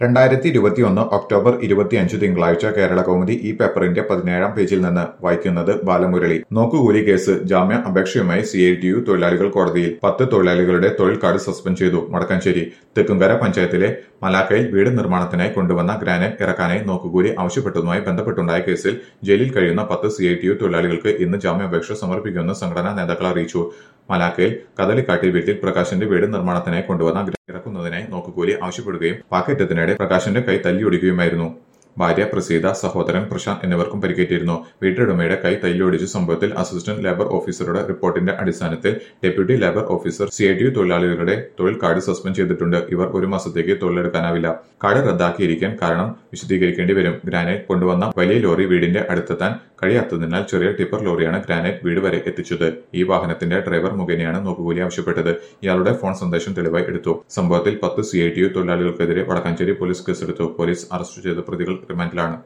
രണ്ടായിരത്തി ഇരുപത്തിയൊന്ന് ഒക്ടോബർ ഇരുപത്തിയഞ്ച് തിങ്കളാഴ്ച കേരള കൗമുദി ഈ പേപ്പറിന്റെ പതിനേഴാം പേജിൽ നിന്ന് വായിക്കുന്നത് ബാലമുരളി നോക്കുകൂലി കേസ് ജാമ്യ അപേക്ഷയുമായി സി ഐ ടി യു തൊഴിലാളികൾ കോടതിയിൽ പത്ത് തൊഴിലാളികളുടെ തൊഴിൽ കാർഡ് സസ്പെൻഡ് ചെയ്തു മടക്കാഞ്ചേരി തെക്കുംകര പഞ്ചായത്തിലെ മലാക്കയിൽ വീട് നിർമ്മാണത്തിനായി കൊണ്ടുവന്ന ഗ്രാനൈറ്റ് ഇറക്കാനായി നോക്കുകൂലി ആവശ്യപ്പെട്ടതുമായി ബന്ധപ്പെട്ടുണ്ടായ കേസിൽ ജയിലിൽ കഴിയുന്ന പത്ത് സി ഐ ടി യു തൊഴിലാളികൾക്ക് ഇന്ന് ജാമ്യാപേക്ഷ സമർപ്പിക്കുമെന്ന് സംഘടനാ നേതാക്കൾ അറിയിച്ചു മലാക്കയിൽ കദളിക്കാട്ടി വീട്ടിൽ പ്രകാശിന്റെ വീട് നിർമ്മാണത്തിനായി കൊണ്ടുവന്ന ഗ്രാനൈറ്റ് ഇറക്കുന്നതിനായി നോക്കുകൂലി ആവശ്യപ്പെടുകയും പാക്കറ്റത്തിനിടെ പ്രകാശിന്റെ കൈ തല്ലിയൊടിക്കുകയുമായിരുന്നു ഭാര്യ പ്രസീത സഹോദരൻ പ്രശാന്ത് എന്നിവർക്കും പരിക്കേറ്റിരുന്നു വീട്ടുടമയുടെ കൈ തല്ലിയൊടിച്ച സംഭവത്തിൽ അസിസ്റ്റന്റ് ലേബർ ഓഫീസറുടെ റിപ്പോർട്ടിന്റെ അടിസ്ഥാനത്തിൽ deputy labour officer C I T U തൊഴിലാളികളുടെ തൊഴിൽ കാർഡ് സസ്പെൻഡ് ചെയ്തിട്ടുണ്ട് ഇവർ ഒരു മാസത്തേക്ക് തൊഴിലെടുക്കാനാവില്ല കാർഡ് റദ്ദാക്കിയിരിക്കാൻ കാരണം വിശദീകരിക്കേണ്ടി വരും ഗ്രാനൈറ്റ് കൊണ്ടുവന്ന വലിയ ലോറി വീടിന്റെ അടുത്തെത്താൻ കഴിയാത്തതിനാൽ ചെറിയ ടിപ്പർ ലോറിയാണ് ഗ്രാനൈറ്റ് വീട് വരെ എത്തിച്ചത് ഈ വാഹനത്തിന്റെ ഡ്രൈവർ മുഖേനയാണ് നോക്കുകൂലി ആവശ്യപ്പെട്ടത് ഇയാളുടെ ഫോൺ സന്ദേശം തെളിവായി എടുത്തു സംഭവത്തിൽ പത്ത് സി ഐ ടി യു തൊഴിലാളികൾക്കെതിരെ വടക്കാഞ്ചേരി പോലീസ് കേസെടുത്തു പോലീസ് അറസ്റ്റ് ചെയ്ത പ്രതികൾ റിമാൻഡിലാണ്